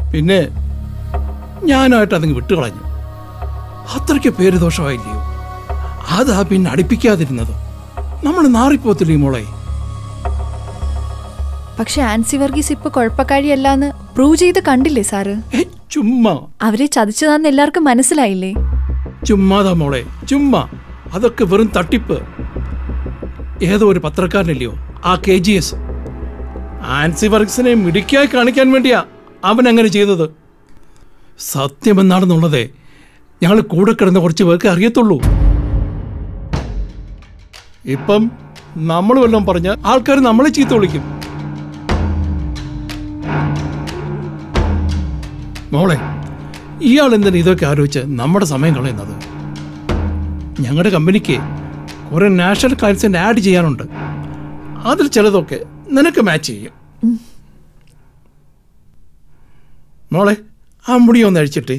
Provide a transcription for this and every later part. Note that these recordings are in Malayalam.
പിന്നെ ഞാനായിട്ട് അതങ്ങ് വിട്ടുകളഞ്ഞു അത്രയ്ക്ക് പേര് ദോഷമായില്ലയോ അതാ പിന്നെ അടുപ്പിക്കാതിരുന്നത് നമ്മൾ നാറിപ്പോത്തില്ലേ ഈ മോളെ പക്ഷെ ആൻസി വർഗീസ് ഇപ്പൊ കുഴപ്പക്കാരിയല്ലാന്ന് പ്രൂവ് ചെയ്ത് കണ്ടില്ലേ സാറ് ഏ ചുമ്മാ അവരെ ചതിച്ചതാന്ന് എല്ലാവർക്കും മനസ്സിലായില്ലേ ചുമ്മാതാ മോളെ ചുമ്മാ അതൊക്കെ വെറും തട്ടിപ്പ് ഏതോ ഒരു പത്രക്കാരനല്ലയോ ആ കെ ജി എസ് ആൻസി വർഗീസിനെ മിടുക്കിയായി കാണിക്കാൻ വേണ്ടിയാ അവൻ അങ്ങനെ ചെയ്തത് സത്യമെന്നാണെന്നുള്ളതേ ഞങ്ങൾ കൂടെ കിടന്ന കുറച്ച് പേർക്ക് അറിയത്തുള്ളൂ ഇപ്പം നമ്മൾ വല്ലതും പറഞ്ഞ ആൾക്കാർ നമ്മളെ ചീത്ത വിളിക്കും മോളെ ഇയാൾ എന്തിനാ ഇതൊക്കെ ആലോചിച്ച് നമ്മുടെ സമയം കളയുന്നത് ഞങ്ങളുടെ കമ്പനിക്ക് കുറെ നാഷണൽ ക്ലയൻസിൻ്റെ ആഡ് ചെയ്യാനുണ്ട് അതിൽ ചിലതൊക്കെ നിനക്ക് മാച്ച് ചെയ്യും മോളെ ആ മുടി ഒന്ന് അഴിച്ചിട്ട്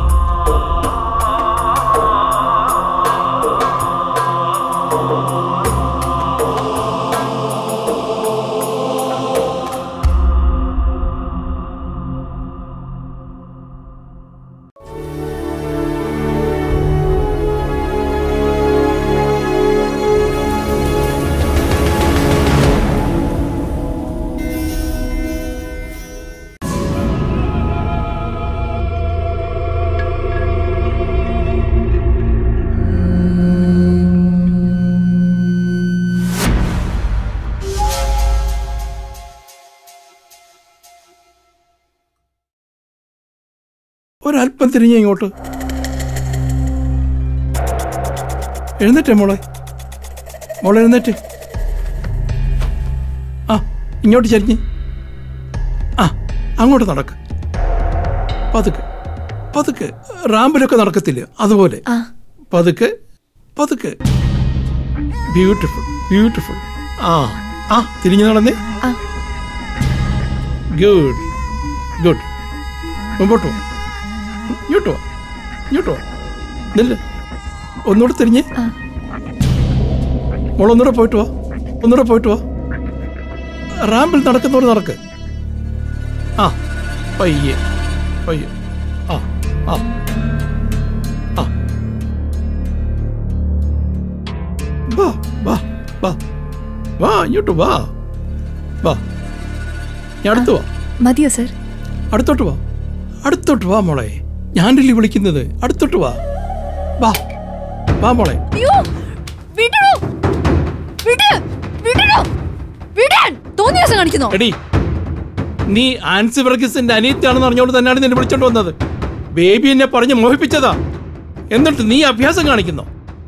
ഒരല്പം തിരിഞ്ഞ ഇങ്ങോട്ട് എഴുന്നേറ്റേ മോളെ മോളെ എഴുന്നേറ്റ് ആ ഇങ്ങോട്ട് ചരിഞ്ഞ് ആ അങ്ങോട്ട് നടക്ക് പതുക്കെ പതുക്കെ റാമ്പിലൊക്കെ നടക്കത്തില്ല അതുപോലെ ആ പതുക്കെ പതുക്കെ ബ്യൂട്ടിഫുൾ ബ്യൂട്ടിഫുൾ ആ ആ തിരിഞ്ഞു നടന്നേ ആ ഗുഡ് ഗുഡ് മുമ്പോട്ട് പോ ഇങ്ങോട്ട് വാ ഇങ്ങോട്ട് വാ നില്ല ഒന്നുകൂടെ തിരിഞ്ഞ് ആ. മോളൊന്നുകൂടെ പോയിട്ട് വാ ഒന്നുകൂടെ പോയിട്ട് വാ റാമ്പിൽ നടക്കുന്നവർ നടക്ക് ആ പയ്യെ പയ്യെ ആ ആ ആ വാ വാ വാ വാ ഇങ്ങോട്ട് വാ വാ ഞാൻ അടുത്ത് വാ മതിയോ സർ അടുത്തോട്ട് വാ അടുത്തോട്ട് വാ മോളെ ഞാനല്ലേ വിളിക്കുന്നത് അടുത്തോട്ട് വാ വാ വാ മോളെ അയ്യോ വിടണോ വിട് വിടണോ വിടാൻ തോന്നിയ ദിവസം കാണിക്കുന്നോ എടി നീ ആൻസി വർഗീസിന്റെ അനിയത്തിയാണെന്ന് അറിഞ്ഞോണ്ട് തന്നെയാണ് നിന്നെ വിളിച്ചോണ്ട് വന്നത് ബേബി എന്നെ പറഞ്ഞ് മോഹിപ്പിച്ചതാ എന്നിട്ട് നീ അഭ്യാസം കാണിക്കുന്നു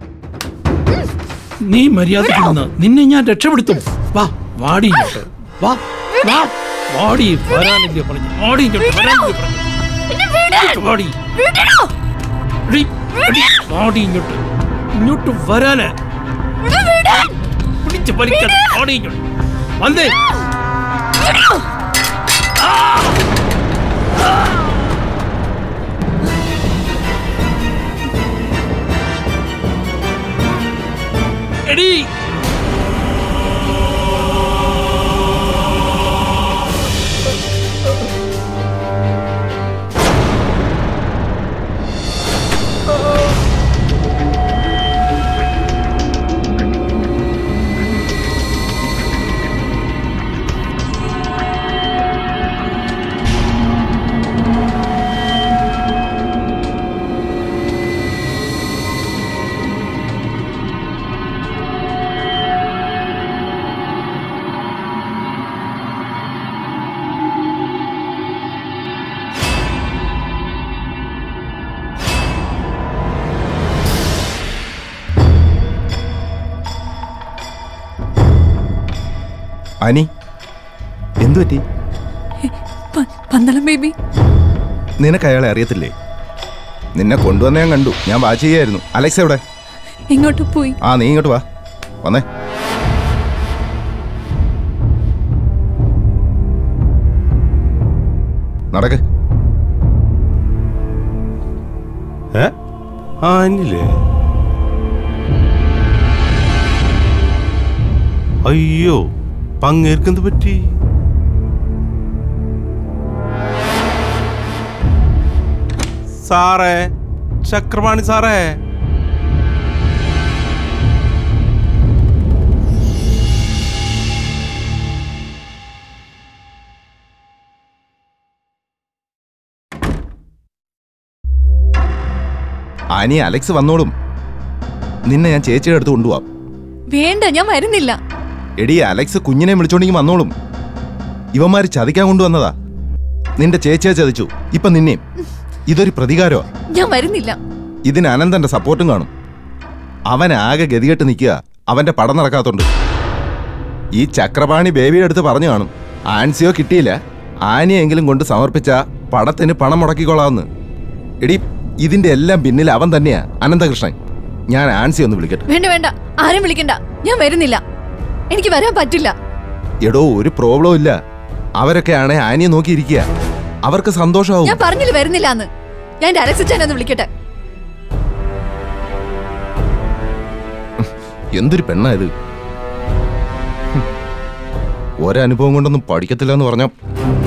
നീ മര്യാദ നിന്നെ ഞാൻ രക്ഷപ്പെടുത്തും വാ വാടി ഇങ്ങോട്ട് വാ വാ വാടി വരാനില്ലേ പറഞ്ഞു വാടി ഇങ്ങോട്ട് വരാനില്ലേ പറഞ്ഞു എന്നെ വിടാൻ ഇങ്ങോട്ട് വാടി വിടണോ എടി, എടി, വാടി ഇങ്ങോട്ട് ഇങ്ങോട്ട് വരാന് ഇവിടെ വിടാൻ പിടിച്ച് വലിക്കാതെ വാടി ഇങ്ങോട്ട് വന്നേ വിടണോ എടി അനി എന്തു പറ്റി പ- പന്തളം ബേബി നിനക്ക് അയാളെ അറിയത്തില്ലേ നിന്നെ കൊണ്ടുവന്ന ഞാൻ കണ്ടു ഞാൻ വാച്ച് ചെയ്യായിരുന്നു അലക്സ് എവിടെ എങ്ങോട്ട് പോയി ആ നീ ഇങ്ങോട്ട് വാ വന്നേ നടക്ക് ഏ ആ അനിലേ അയ്യോ പങ്ങേർക്കെന്ത് പറ്റി സാറേ ചക്രപാണി സാറേ ആനി അലക്സ് വന്നോളും നിന്നെ ഞാൻ ചേച്ചിയുടെ അടുത്ത് കൊണ്ടുപോവാം വേണ്ട ഞാൻ വരുന്നില്ല എടി അലക്സ് കുഞ്ഞിനെ വിളിച്ചോണ്ടെങ്കിൽ വന്നോളും ഇവന്മാര് ചതിക്കാൻ കൊണ്ടുവന്നതാ നിന്റെ ചേച്ചിയെ ചതിച്ചു ഇപ്പൊ നിന്നെയും ഇതൊരു പ്രതികാരമാ ഞാൻ വരുന്നില്ല ഇതിന് അനന്തന്റെ സപ്പോർട്ടും കാണും അവൻ ആകെ ഗതികെട്ട് നിൽക്കുക അവന്റെ പടം നടക്കാത്തോണ്ട് ഈ ചക്രപാണി ബേബിയുടെ അടുത്ത് പറഞ്ഞു കാണും ആൻസിയോ കിട്ടിയില്ല ആനിയെങ്കിലും കൊണ്ട് സമർപ്പിച്ച പടത്തിന് പണം മുടക്കിക്കൊള്ളാമെന്ന് എടി ഇതിന്റെ എല്ലാം പിന്നിൽ അവൻ തന്നെയാ അനന്തകൃഷ്ണൻ ഞാൻ ആൻസി ഒന്ന് വിളിക്കട്ടെ വേണ്ട വേണ്ട ആരും വിളിക്കണ്ട ഞാൻ വരുന്നില്ല എനിക്ക് വരാൻ പറ്റില്ല എടോ ഒരു പ്രോബ്ലം ഇല്ല അവരൊക്കെ ആണെ ആനിയെ നോക്കിയിരിക്കുക അവർക്ക് സന്തോഷമാവും ഞാൻ പറഞ്ഞില്ല വരുന്നില്ല എന്ന് ഞാൻ എന്റെ അലക്സിച്ചാനെ ഒന്ന് വിളിക്കട്ടെ എന്തൊരു പെണ്ണാ ഇത് ഹും. ഒരനുഭവം കൊണ്ടൊന്നും പഠിക്കത്തില്ല എന്ന് പറഞ്ഞ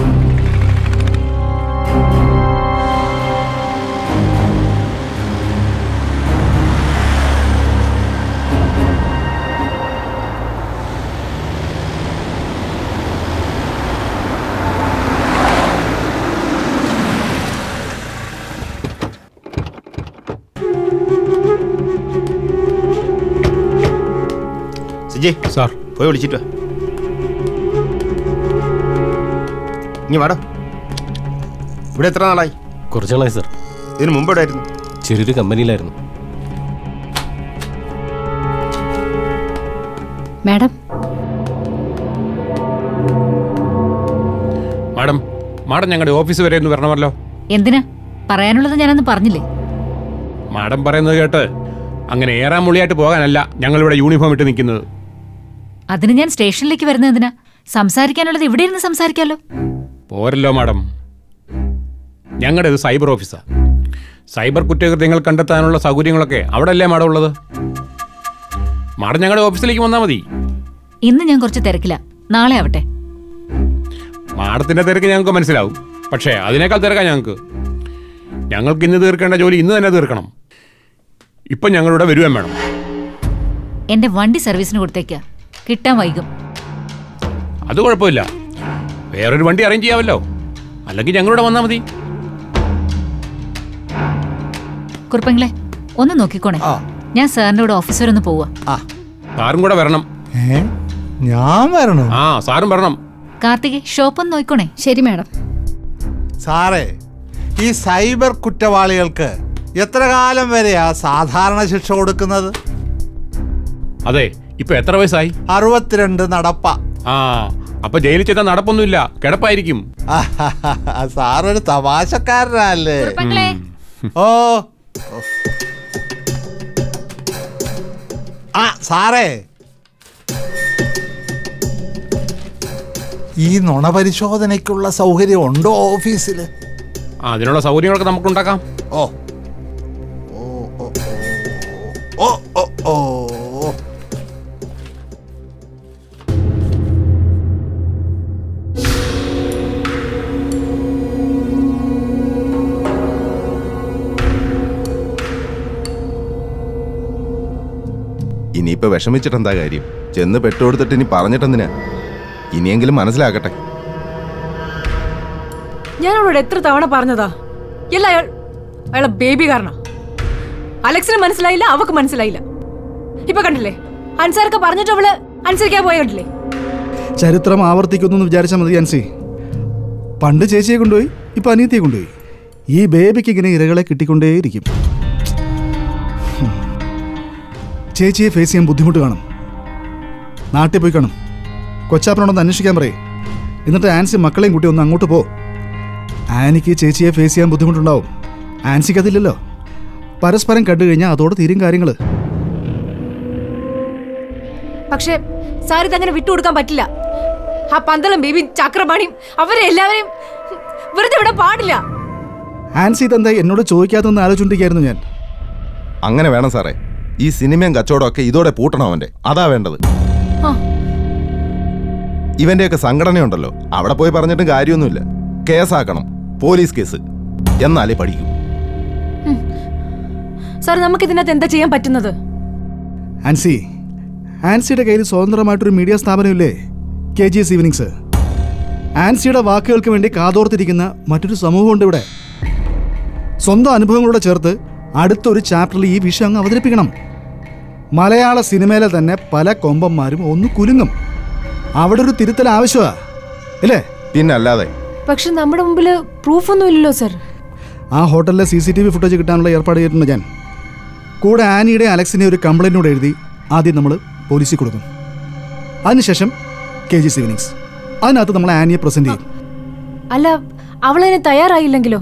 സിജി സാർ പോയി വിളിച്ചിട്ട് വാ. ഇനി വാടോ ഇവിടെ എത്ര നാളായി കുറച്ച് നാളായി സാർ ഇതിന് മുമ്പ് ഇവിടെ ആയിരുന്നു ചെറിയൊരു കമ്പനിയിലായിരുന്നു മാഡം മാഡം മാഡം ഞങ്ങളുടെ ഓഫീസ് വരെ ഒന്ന് വരണമല്ലോ എന്തിനാ പറയാനുള്ളത് ഞാനന്ന് പറഞ്ഞില്ലേ മാഡം പറയുന്നത് കേട്ട് അങ്ങനെ ഏറാൻ മുള്ളിയായിട്ട് പോകാനല്ല ഞങ്ങളിവിടെ യൂണിഫോം ഇട്ട് നിൽക്കുന്നത് അതിന് ഞാൻ സ്റ്റേഷനിലേക്ക് വരുന്നത് എന്തിനാ സംസാരിക്കാനുള്ളത് ഇവിടെ ഇരുന്ന് സംസാരിക്കാലോ പോരല്ലോ മാഡം ഞങ്ങളുടെ ഇത് സൈബർ ഓഫീസാ സൈബർ കുറ്റകൃത്യങ്ങൾ കണ്ടെത്താനുള്ള സൗകര്യങ്ങളൊക്കെ അവിടെ അല്ലേ മാഡം ഉള്ളത് മാഡം ഞങ്ങളുടെ ഓഫീസിലേക്ക് വന്നാൽ മതി ഇന്ന് ഞാൻ കുറച്ച് തിരക്കില്ല നാളെ ആവട്ടെ മാഡത്തിന്റെ തിരക്ക് ഞങ്ങൾക്ക് മനസ്സിലാവും പക്ഷേ അതിനേക്കാൾ തിരക്കാ ഞങ്ങൾക്ക് ഞങ്ങൾക്ക് ഇന്ന് തീർക്കേണ്ട ജോലി ഇന്ന് തന്നെ തീർക്കണം ഇപ്പം ഞങ്ങളുടെ വരുവാൻ വേണം എന്റെ വണ്ടി സർവീസിന് കൊടുത്തേക്ക കിട്ടാൻ വൈകും അത് കുഴപ്പമില്ല വേറൊരു വണ്ടി അറേഞ്ച് ചെയ്യാമല്ലോ അല്ലെങ്കിൽ ഞങ്ങളുടെ വന്നാൽ മതി കുറുപ്പങ്ങളെ ഒന്ന് നോക്കിക്കോണേ ഞാൻ സാറിന്റെ കൂടെ ഓഫീസ് വരെ ഒന്ന് പോവാ സാറും കൂടെ വരണം ഏ ഞാൻ വരണോ ആ സാറും വരണം കാർത്തിക് ഷോപ്പ് ഒന്ന് നോക്കിക്കോണേ ശരി മാഡം സാറേ ഈ സൈബർ കുറ്റവാളികൾക്ക് എത്ര കാലം വരെയാ സാധാരണ ശിക്ഷ കൊടുക്കുന്നത് അതെ ഇപ്പൊ എത്ര വയസ്സായി അറുപത്തിരണ്ട് നടപ്പ ആ അപ്പൊ ജയിലിൽ ചെന്ന നടപ്പൊന്നുമില്ല കിടപ്പായിരിക്കും സാറൊരു തമാശക്കാരനല്ലേ കുറുപ്പങ്ങളെ ഓ ആ സാറേ ഈ നുണ പരിശോധനയ്ക്കുള്ള സൗകര്യം ഉണ്ടോ ഓഫീസിൽ ആ അതിനുള്ള സൗകര്യങ്ങളൊക്കെ നമുക്ക് ഉണ്ടാക്കാം ഓ ഓ ഓ ഓ ഓ ഓ ഓ ഇനിയിപ്പോ വിഷമിച്ചിട്ട് എന്താ കാര്യം ചെന്ന് പെട്ടുകൊടുത്തിട്ട് ഇനി പറഞ്ഞിട്ടെന്തിനാ ഇനിയെങ്കിലും മനസ്സിലാക്കട്ടെ ഞാൻ അവളോട് എത്ര തവണ പറഞ്ഞതാ ഇല്ല അയാൾ അയാളെ ബേബി കാരണ അലക്സിന് മനസ്സിലായില്ല അവക്ക് മനസ്സിലായില്ല ഇപ്പൊ കണ്ടില്ലേ അൻസാർക്ക് പറഞ്ഞിട്ട് അവള് അനുസരിക്കാൻ പോയ കണ്ടില്ലേ ചരിത്രം ആവർത്തിക്കുന്നു എന്ന് വിചാരിച്ചാൽ മതി അൻസി പണ്ട് ചേച്ചിയെ കൊണ്ടുപോയി ഇപ്പൊ അനിയത്തിയെ കൊണ്ടുപോയി ഈ ബേബിക്ക് ഇങ്ങനെ ഇരകളെ കിട്ടിക്കൊണ്ടേയിരിക്കും ഹും. ചേച്ചിയെ ഫേസ് ചെയ്യാൻ ബുദ്ധിമുട്ട് കാണും നാട്ടിൽ പോയി കാണും കൊച്ചാപ്പനോടൊന്ന് അന്വേഷിക്കാൻ പറയേ എന്നിട്ട് ആൻസി മക്കളെയും കൂട്ടി ഒന്ന് അങ്ങോട്ട് പോ ആനിക്ക് ചേച്ചിയെ ഫേസ് ചെയ്യാൻ ബുദ്ധിമുട്ടുണ്ടാവും ആൻസിക്ക് അതില്ലല്ലോ പരസ്പരം കണ്ടു കഴിഞ്ഞാൽ അതോടെ തീരും കാര്യങ്ങൾ പക്ഷെ സാർ ഇതങ്ങനെ വിട്ടുകൊടുക്കാൻ പറ്റില്ല ആ പന്തളം ബേബിയും ചക്രപാണിയും അവരെ എല്ലാവരെയും വെറുതെ വിടാൻ പാടില്ല ആൻസി ഇതെന്താ എന്നോട് ചോദിക്കാത്തെന്ന് ആലോചിച്ചിരിക്കായിരുന്നു ഞാൻ അങ്ങനെ വേണം സാറേ ഈ സിനിമയും കച്ചവടം ഒക്കെ ഇതോടെ പൂട്ടണം അവന്റെ അതാ വേണ്ടത് ആ. ഇവന്റെയൊക്കെ സംഘടനയുണ്ടല്ലോ അവിടെ പോയി പറഞ്ഞിട്ടും കാര്യമൊന്നുമില്ല കേസാക്കണം പോലീസ് കേസ് എന്നാലേ പഠിക്കൂ സാർ നമുക്ക് ഇതിനകത്ത് എന്താ ചെയ്യാൻ പറ്റുന്നത് ആൻസി ആൻസിയുടെ കയ്യിൽ സ്വതന്ത്രമായിട്ടൊരു മീഡിയ സ്ഥാപനമില്ലേ കെ ജി എസ് ഈവനിങ്സ് ആൻസിയുടെ വാക്കുകൾക്ക് വേണ്ടി കാതോർത്തിരിക്കുന്ന മറ്റൊരു സമൂഹമുണ്ട് ഇവിടെ സ്വന്തം അനുഭവങ്ങളോട് ചേർത്ത് അടുത്തൊരു ചാപ്റ്ററിൽ ഈ വിഷയം അങ്ങ് അവതരിപ്പിക്കണം മലയാള സിനിമയിലെ തന്നെ പല കൊമ്പന്മാരും ഒന്ന് കുലുങ്ങും അവിടെ ഒരു തിരുത്തൽ ആവശ്യമാണ് ഇല്ലേ പിന്നല്ലാതെ പക്ഷെ നമ്മുടെ മുമ്പിൽ പ്രൂഫൊന്നും ഇല്ലല്ലോ സർ ആ ഹോട്ടലിലെ C C T V footage കിട്ടാനുള്ള ഏർപ്പാട് ചെയ്തിട്ടുണ്ട് ഞാൻ കൂടെ ആനിയുടെ അലക്സിനെ ഒരു കംപ്ലൈൻറ്റ് കൂടെ എഴുതി ആദ്യം നമ്മൾ പോലീസിൽ കൊടുക്കും അതിനുശേഷം കെ ജി സിവിനിങ്സ് അതിനകത്ത് നമ്മൾ ആനിയെ പ്രസൻറ്റ് ചെയ്യും അല്ല അവളതിന് തയ്യാറായില്ലെങ്കിലോ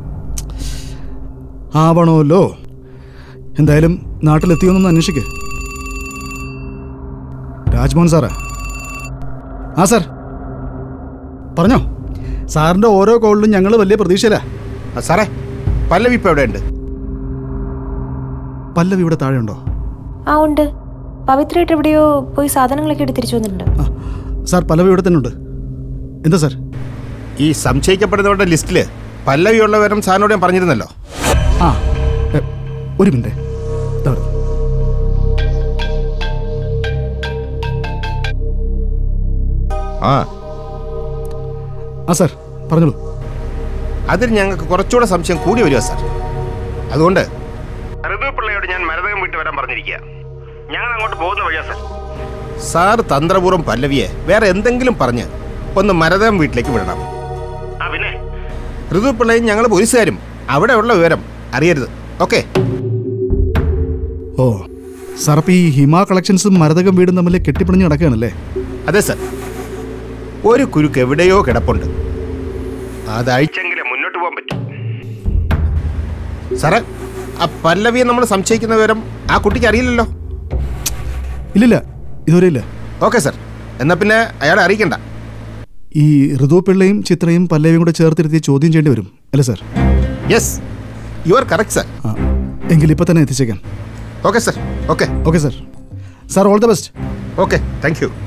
ആവണമല്ലോ എന്തായാലും നാട്ടിലെത്തിയോന്നൊന്ന് അന്വേഷിക്ക് രാജ്മോഹൻ സാറാ ആ സാർ പറഞ്ഞോ സാറിൻ്റെ ഓരോ കോളിലും ഞങ്ങൾ വലിയ പ്രതീക്ഷയിലാ ആ, സാറേ പല്ലവി ഇപ്പൊ എവിടെയുണ്ട് പല്ലവി ഇവിടെ താഴെയുണ്ടോ ആ ഉണ്ട് പവിത്രമായിട്ട് എവിടെയോ പോയി സാധനങ്ങളൊക്കെ എടുത്ത് തിരിച്ചു വന്നിട്ടുണ്ട് സാർ പല്ലവി ഇവിടെ തന്നെ ഉണ്ട് എന്താ സാർ ഈ സംശയിക്കപ്പെടുന്നവരുടെ ലിസ്റ്റില് പല്ലവി ഉള്ള വിവരം സാറിനോട് ഞാൻ പറഞ്ഞിരുന്നല്ലോ ആ എ, ഒരു മിനിറ്റ് ദാ വരുന്നു. ആ ആ സാർ പറഞ്ഞോളൂ അതിൽ ഞങ്ങൾക്ക് കുറച്ചുകൂടെ സംശയം കൂടി വരിക സാർ അതുകൊണ്ട് ഋതുപിള്ളയോട് ഞാൻ മരതകം വിട്ട് വരാൻ പറഞ്ഞിരിക്കുക ഞങ്ങൾ അങ്ങോട്ട് പോകുന്ന വഴിയാ സാർ സാർ തന്ത്രപൂർവ്വം പല്ലവിയെ വേറെ എന്തെങ്കിലും പറഞ്ഞ് ഒന്ന് മരതകം വീട്ടിലേക്ക് വിടണം ആ പിന്നെ ഋതുപിള്ളയും ഞങ്ങൾ പോലീസുകാരും അവിടെ ഉള്ള വിവരം അറിയരുത് ഓക്കെ ഓ സാർ അപ്പോൾ ഈ ഹിമ കളക്ഷൻസും മരതകം വീടും തമ്മിൽ കെട്ടിപ്പിടിഞ്ഞ് കിടക്കുകയാണല്ലേ അതെ സാർ ഒരു കുരുക്ക് എവിടെയോ കിടപ്പുണ്ട് അത് അഴിച്ചെങ്കിലേ മുന്നോട്ട് പോകാൻ പറ്റും സാറേ ആ പല്ലവിയെ നമ്മൾ സംശയിക്കുന്ന വിവരം ആ കുട്ടിക്ക് അറിയില്ലല്ലോ ഇല്ലില്ല ഇതുവരെ ഇല്ല ഓക്കെ സാർ എന്നാ പിന്നെ അയാളെ അറിയിക്കണ്ട ഈ ഋതു പിള്ളയും ചിത്രയും പല്ലവിയും കൂടെ ചേർത്തിരുത്തി ചോദ്യം ചെയ്യേണ്ടി വരും അല്ലേ sir yes you are correct sir ആ എങ്കിൽ ഇപ്പം തന്നെ എത്തിച്ചേക്കാം okay sir okay okay sir sir all the best okay thank you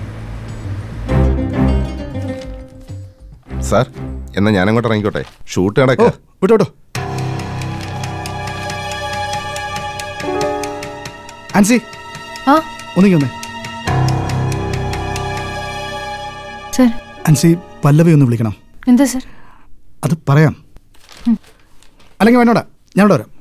sir എന്നാ ഞാനങ്ങോട്ട് ഇറങ്ങിക്കോട്ടെ ഷൂട്ട് ഓ നടക്കുക വിട്ടോ വിട്ടോ ആൻസി ആ ഒന്നിങ്ങി വന്നേ സർ ആൻസി പല്ലവി ഒന്ന് വിളിക്കണം എന്താ സർ അത് പറയാം അല്ലെങ്കിൽ വേണോടാ ഞാൻ ഇവിടെ വരാം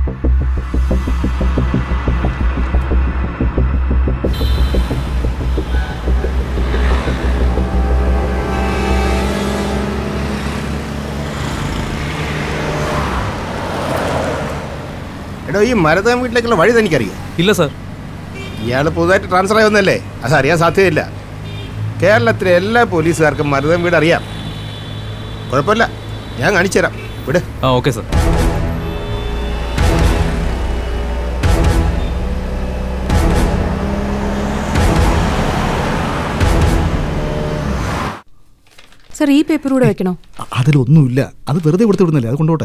എടോ ഈ മരതം വീട്ടിലേക്കുള്ള വഴി തനിക്കറിയോ ഇല്ല സാർ ഇയാൾ പുതുതായിട്ട് ട്രാൻസ്ഫർ ആയി വന്നല്ലേ അത് അറിയാൻ സാധ്യതയില്ല കേരളത്തിലെ എല്ലാ പോലീസുകാർക്കും മരുതം വീട് അറിയാം കുഴപ്പമില്ല ഞാൻ കാണിച്ചു തരാം വിട് ആ ഓക്കെ സാർ സർ ഈ പേപ്പർ കൂടെ വെക്കണോ അ- അതിലൊന്നുമില്ല അത് വെറുതെ കൊടുത്തു വിടുന്നില്ലേ അത് കൊണ്ടുപോട്ടെ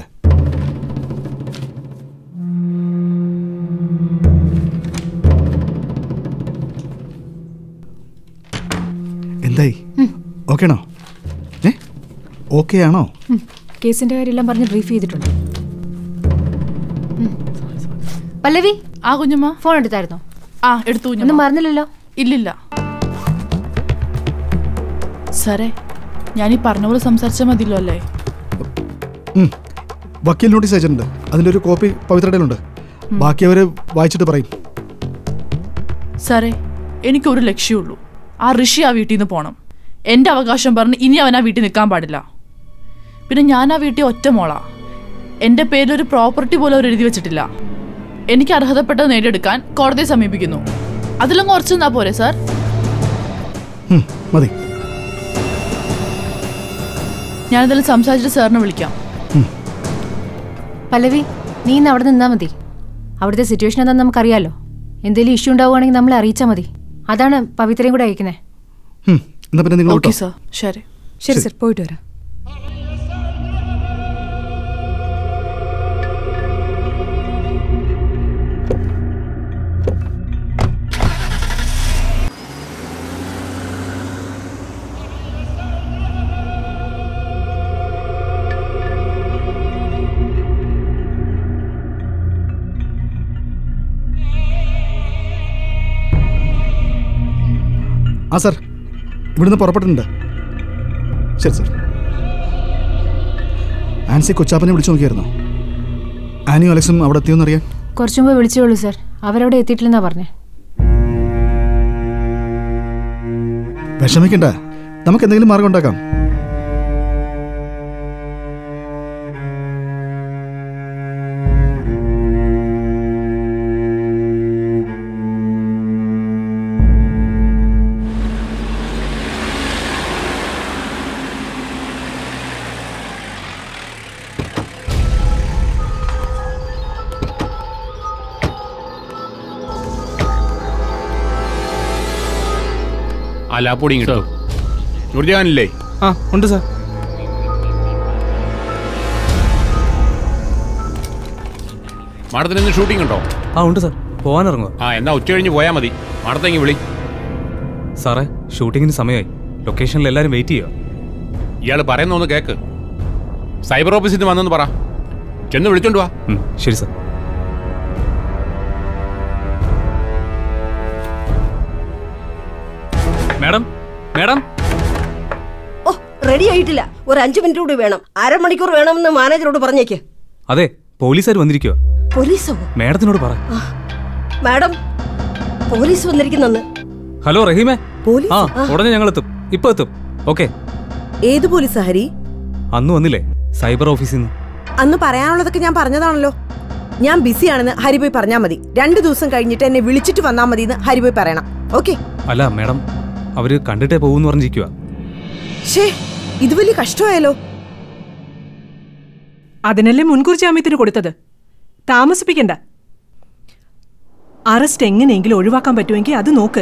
എന്തായി ഓക്കെ ആണോ ഏ ഓക്കെ ആണോ ഉം. കേസിന്റെ കാര്യമെല്ലാം പറഞ്ഞ് ബ്രീഫ് ചെയ്തിട്ടുണ്ട് ഉം. പല്ലവി ആ കുഞ്ഞമ്മ ഫോൺ എടുത്തായിരുന്നോ ആ എടുത്തു കുഞ്ഞമ്മ ഒന്നും മറന്നില്ലല്ലോ ഇല്ലില്ല സാറേ ഞാൻ ഈ പറഞ്ഞ പോലെ സംസാരിച്ചാൽ മതിയല്ലോ അല്ലേ ഉം. വക്കീൽ നോട്ടീസ് അയച്ചിട്ടുണ്ട് അതിൻ്റെ ഒരു കോപ്പി പവിത്രടയിലുണ്ട് ബാക്കി അവർ വായിച്ചിട്ട് പറയും സാറേ എനിക്കൊരു ലക്ഷ്യമുള്ളൂ ആ ഋഷി ആ വീട്ടിൽ നിന്ന് പോകണം എൻ്റെ അവകാശം പറഞ്ഞ് ഇനി അവൻ ആ വീട്ടിൽ നിൽക്കാൻ പാടില്ല പിന്നെ ഞാൻ ആ വീട്ടിൽ ഒറ്റ മോളാ എൻ്റെ പേരിലൊരു പ്രോപ്പർട്ടി പോലും അവർ എഴുതി വെച്ചിട്ടില്ല എനിക്ക് അർഹതപ്പെട്ടത് നേടിയെടുക്കാൻ കോടതിയെ സമീപിക്കുന്നു അതിലും കുറച്ച് നിന്നാ പോരെ സാർ ഉം, മതി ഞാനിതെല്ലാം സംസാരിച്ചിട്ട് സാറിനെ വിളിക്കാം പല്ലവി നീ ഇന്ന് അവിടെ നിന്നാ മതി അവിടുത്തെ സിറ്റുവേഷൻ എന്താണെന്ന് നമുക്കറിയാലോ എന്തെങ്കിലും ഇഷ്യൂ ഉണ്ടാവുകയാണെങ്കിൽ നമ്മളെ അറിയിച്ചാൽ മതി അതാണ് പവിത്രയും കൂടെ അയക്കുന്നത് ഉം, എന്നാ പിന്നെ നിങ്ങൾ ഓക്കെ വിട്ടോ സാർ ശരി ശരി സർ പോയിട്ട് വരാം ആ സാർ ഇവിടുന്ന് പുറപ്പെട്ടിട്ടുണ്ട് ശരി സാർ ആൻസി കൊച്ചാപ്പനെ വിളിച്ചു നോക്കിയായിരുന്നോ ആനിയും അലക്സും അവിടെ എത്തിയോന്നറിയാൻ കുറച്ചു മുമ്പ് വിളിച്ചോളൂ സർ അവരവിടെ എത്തിയിട്ടില്ലെന്നാ പറഞ്ഞേ വിഷമിക്കണ്ട നമുക്ക് എന്തെങ്കിലും മാർഗം ഉണ്ടാക്കാം ആ ലാപ്പൊടിയും കിട്ടും നൂർജഹാനില്ലേ ആ ഉണ്ട് സാർ മാഡത്തിന് ഇന്ന് ഷൂട്ടിംഗ് ഉണ്ടോ ആ ഉണ്ട് സാർ പോകാൻ ഇറങ്ങുക ആ എന്നാ ഉച്ച കഴിഞ്ഞ് പോയാൽ മതി മാഡത്തെങ്കിൽ വിളി സാറേ ഷൂട്ടിങ്ങിന് സമയമായി ലൊക്കേഷനിൽ എല്ലാവരും വെയിറ്റ് ചെയ്യുക ഇയാൾ പറയുന്ന ഒന്ന് കേക്ക് സൈബർ ഓഫീസിൽ നിന്ന് വന്നെന്ന് പറ ചെന്ന് വിളിച്ചോണ്ട് വാ ഉം, ശരി സാർ മാഡം മാഡം ഓ റെഡി ആയിട്ടില്ല ഒരു അഞ്ചു മിനിറ്റ് കൂടി വേണം അരമണിക്കൂർ വേണമെന്ന് മാനേജറോട് പറഞ്ഞേക്ക് അതെ പോലീസുകാർ വന്നിരിക്കുക പോലീസോ മാഡത്തിനോട് പറ മാഡം പോലീസ് വന്നിരിക്കുന്നെന്ന് ഹലോ റഹീമേ പോലീസ്? ആ ആ. ഉടനെ ഞങ്ങൾ എത്തും ഇപ്പൊ എത്തും ഓക്കെ ഏത് പോലീസാ ഹരി അന്ന് വന്നില്ലേ സൈബർ ഓഫീസിൽ നിന്ന് അന്ന് പറയാനുള്ളതൊക്കെ ഞാൻ പറഞ്ഞതാണല്ലോ ഞാൻ ബിസിയാണെന്ന് ഹരിപോയി പറഞ്ഞാൽ മതി രണ്ടു ദിവസം കഴിഞ്ഞിട്ട് എന്നെ വിളിച്ചിട്ട് വന്നാൽ മതി എന്ന് ഹരിപോയി പറയണം ഓക്കെ അല്ല മാഡം അവര് കണ്ടിട്ടേ പോകുമെന്ന് പറഞ്ഞിരിക്കുക ഷേ ഇത് വലിയ കഷ്ടമായാലോ അതിനല്ലേ മുൻകൂർ ജാമ്യത്തിന് കൊടുത്തത് താമസിപ്പിക്കണ്ട അറസ്റ്റ് എങ്ങനെയെങ്കിലും ഒഴിവാക്കാൻ പറ്റുമെങ്കിൽ അത് നോക്ക്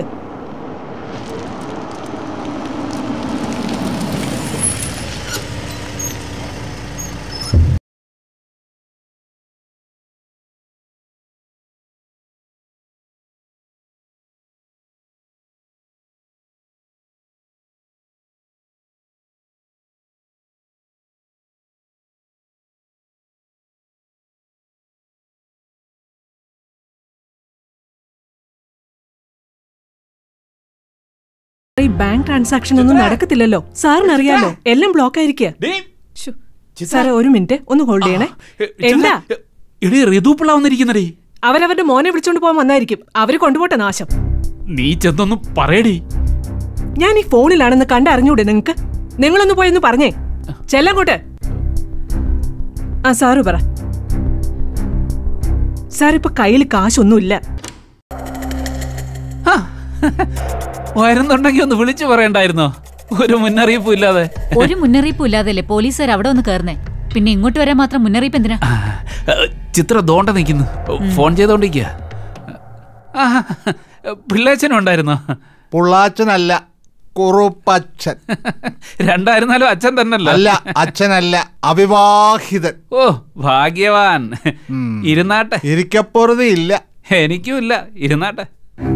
ഈ ബാങ്ക് ട്രാൻസാക്ഷൻ ഒന്നും നടക്കത്തില്ലല്ലോ സാറിന് അറിയാലോ എല്ലാം ബ്ലോക്ക് ആയിരിക്കുക സാറേ ഒരു മിനിറ്റ് ഒന്ന് ഹോൾഡ് ചെയ്യണേ എന്താ എടീ ഋതുപിള്ള വന്നിരിക്കുന്നടേ അവരവരുടെ മോനെ വിളിച്ചോണ്ട് പോകാൻ വന്നായിരിക്കും അവര് കൊണ്ടുപോട്ടെ നാശം നീ ചെന്നൊന്ന് പറയടി ഞാൻ ഈ ഫോണിലാണെന്ന് കണ്ടറിഞ്ഞൂടെ നിങ്ങക്ക് നിങ്ങളൊന്ന് പോയെന്ന് പറഞ്ഞേ ചെല്ലങ്ങോട്ട് ആ സാറ് പറ സാർ ഇപ്പൊ കയ്യിൽ കാശൊന്നുമില്ല വരുന്നുണ്ടെങ്കിൽ ഒന്ന് വിളിച്ചു പറയണ്ടായിരുന്നോ ഒരു മുന്നറിയിപ്പും ഇല്ലാതെ ഒരു മുന്നറിയിപ്പും ഇല്ലാതല്ലേ പോലീസുകാർ അവിടെ ഒന്ന് കയറുന്നേ പിന്നെ ഇങ്ങോട്ട് വരാൻ മാത്രം മുന്നറിയിപ്പ് എന്തിനാ ചിത്ര ദോണ്ട നിൽക്കുന്നു ഫോൺ ചെയ്തോണ്ടിരിക്കുക പിള്ളേച്ചനും ഉണ്ടായിരുന്നോ പുള്ളാച്ചനല്ല കുറുപ്പച്ചൻ രണ്ടായിരുന്നാലും അച്ഛൻ തന്നല്ലോ അല്ല അച്ഛനല്ല അവിവാഹിതൻ ഓ ഭാഗ്യവാൻ ഇരുന്നാട്ടെ ഇരിക്കപ്പുറതി ഇല്ല എനിക്കും ഇല്ല ഇരുന്നാട്ടെ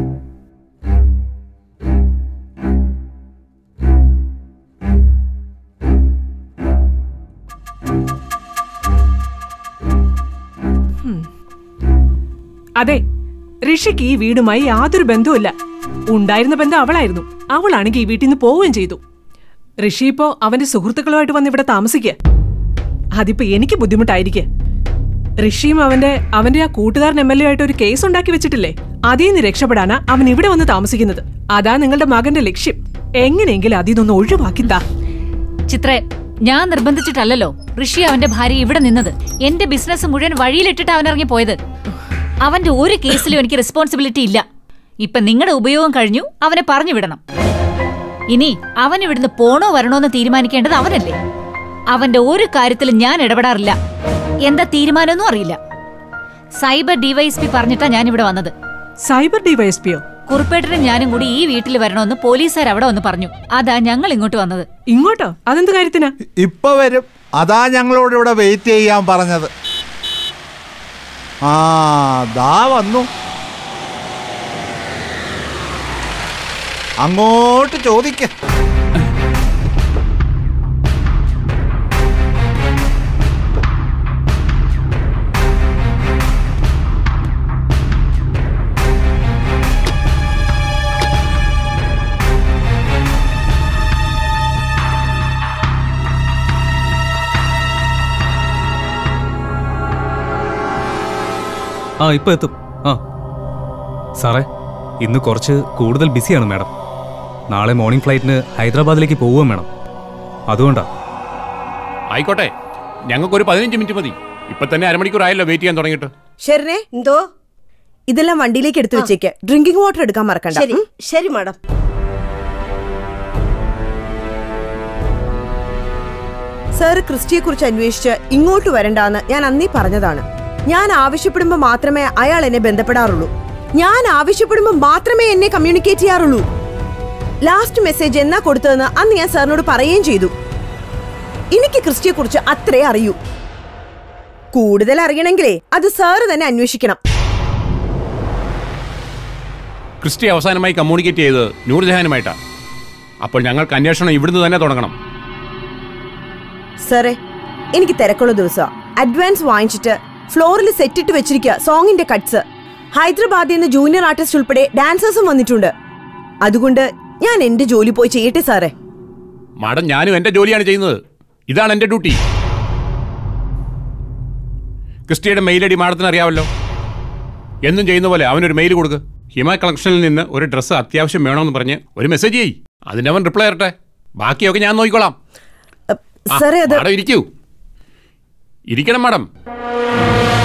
അതെ ഋഷിക്ക് ഈ വീടുമായി യാതൊരു ബന്ധവുമില്ല ഉണ്ടായിരുന്ന ബന്ധം അവളായിരുന്നു അവളാണെങ്കിൽ ഈ വീട്ടിൽ നിന്ന് പോവുകയും ചെയ്തു ഋഷി ഇപ്പോ അവന്റെ സുഹൃത്തുക്കളുമായിട്ട് വന്ന് ഇവിടെ താമസിക്കുക അതിപ്പോ എനിക്ക് ബുദ്ധിമുട്ടായിരിക്കെ ഋഷിയും അവന്റെ അവന്റെ ആ കൂട്ടുകാരൻ എം എൽ എ ആയിട്ട് ഒരു കേസ് ഉണ്ടാക്കി വെച്ചിട്ടില്ലേ അതിൽ നിന്ന് രക്ഷപ്പെടാനാ അവൻ ഇവിടെ വന്ന് താമസിക്കുന്നത് അതാ നിങ്ങളുടെ മകന്റെ ലക്ഷ്യം എങ്ങനെയെങ്കിലും അതിൽ നിന്നൊന്ന് ഒഴിവാക്കിത്താ ചിത്രേ ഞാൻ നിർബന്ധിച്ചിട്ടല്ലല്ലോ ഋഷി അവന്റെ ഭാര്യ ഇവിടെ നിന്നത് എന്റെ ബിസിനസ് മുഴുവൻ വഴിയിലിട്ടിട്ട് അവൻ ഇറങ്ങി പോയത് അവന്റെ ഒരു കേസിലും എനിക്ക് റെസ്പോൺസിബിലിറ്റി ഇല്ല ഇപ്പൊ നിങ്ങളുടെ ഉപയോഗം കഴിഞ്ഞു അവനെ പറഞ്ഞു വിടണം ഇനി അവൻ ഇവിടുന്ന് പോണോ വരണോന്ന് തീരുമാനിക്കേണ്ടത് അവനല്ലേ അവന്റെ ഒരു കാര്യത്തിലും ഞാൻ ഇടപെടാറില്ല എന്താ തീരുമാനമൊന്നും അറിയില്ല സൈബർ ഡിവൈഎസ്പി പറഞ്ഞിട്ടാ ഞാൻ ഇവിടെ വന്നത് സൈബർ ഡിവൈഎസ്പിയോ കുറുപ്പേട്ടനും ഞാനും കൂടി ഈ വീട്ടിൽ വരണമെന്ന് പോലീസുകാർ അവിടെ വന്ന് പറഞ്ഞു അതാ ഞങ്ങൾ ഇങ്ങോട്ട് വന്നത് ഇങ്ങോട്ടോ അതെന്ത് കാര്യത്തിനാ ഇപ്പൊ വരും അതാ ഞങ്ങളോട് ഇവിടെ വെയിറ്റ് ചെയ്യാൻ പറഞ്ഞത് ആ ദാ വന്നു അങ്ങോട്ട് ചോദിക്ക ആ ഇപ്പൊ എത്തും ആ സാറേ ഇന്ന് കുറച്ച് കൂടുതൽ ബിസിയാണ് മാഡം നാളെ മോർണിംഗ് ഫ്ലൈറ്റിന് ഹൈദരാബാദിലേക്ക് പോവുകയും വേണം അതുകൊണ്ടാ ആയിക്കോട്ടെ ഞങ്ങൾക്കൊരു പതിനഞ്ച് മിനിറ്റ് മതി ഇപ്പൊ തന്നെ അരമണിക്കൂർ ആയല്ലോ വെയിറ്റ് ചെയ്യാൻ തുടങ്ങിയിട്ട് ശരണേ എന്തോ ഇതെല്ലാം വണ്ടിയിലേക്ക് എടുത്തു വെച്ചേക്ക് ഡ്രിങ്കിംഗ് വാട്ടർ എടുക്കാൻ മറക്കണ്ട ശരി ഉം? ശരി മാഡം സാർ ക്രിസ്റ്റിയെ കുറിച്ച് അന്വേഷിച്ച് ഇങ്ങോട്ട് വരണ്ടാന്ന് ഞാൻ അന്നേ പറഞ്ഞതാണ് ഞാൻ ആവശ്യപ്പെടുമ്പോൾ മാത്രമേ അയാൾ എന്നെ ബന്ധപ്പെടാറുള്ളൂ ഞാൻ ആവശ്യപ്പെടുമ്പോൾ മാത്രമേ എന്നെ കമ്മ്യൂണിക്കേറ്റ് ചെയ്യാറുള്ളൂ ലാസ്റ്റ് മെസ്സേജ് എന്നാ കൊടുത്തതെന്ന് അന്ന് ഞാൻ സാറിനോട് പറയുകയും ചെയ്തു എനിക്ക് ക്രിസ്റ്റിയെ കുറിച്ച് അത്രേ അറിയൂ കൂടുതൽ അറിയണമെങ്കിലേ അത് സാറ് തന്നെ അന്വേഷിക്കണം ക്രിസ്റ്റി അവസാനമായി കമ്മ്യൂണിക്കേറ്റ് ചെയ്തത് നൂർജഹാനുമായിട്ടാണ് അപ്പോൾ ഞങ്ങൾക്ക് അന്വേഷണം ഇവിടുന്ന് തന്നെ തുടങ്ങണം സാറേ എനിക്ക് തിരക്കുള്ള ദിവസമാണ് അഡ്വാൻസ് വാങ്ങിച്ചിട്ട് ഫ്ലോറിൽ സെറ്റിട്ട് വെച്ചിരിക്കുക സോങ്ങിന്റെ കട്ട്സ് ഹൈദരാബാദിൽ നിന്ന് ജൂനിയർ ആർട്ടിസ്റ്റ് ഉൾപ്പെടെ ഡാൻസേഴ്സും വന്നിട്ടുണ്ട് അതുകൊണ്ട് ഞാൻ എന്റെ ജോലി പോയി ചെയ്യട്ടെ സാറേ മാഡം ഞാനും എൻ്റെ ജോലിയാണ് ചെയ്യുന്നത് ഇതാണ് എൻ്റെ ഡ്യൂട്ടി ക്രിസ്റ്റിയുടെ മെയിൽ ഐ ഡി മാഡത്തിന് അറിയാമല്ലോ എന്നും ചെയ്യുന്ന പോലെ അവനൊരു മെയിൽ കൊടുക്ക് ഹിമ കളക്ഷനിൽ നിന്ന് ഒരു ഡ്രസ്സ് അത്യാവശ്യം വേണമെന്ന് പറഞ്ഞ് ഒരു മെസ്സേജ് ചെയ്യ് അതിന് അവൻ റിപ്ലൈ തരട്ടെ ബാക്കിയൊക്കെ ഞാൻ നോക്കിക്കോളാം ആ, സാറേ അത് മാഡം ഇരിക്കൂ ഇരിക്കണം മാഡം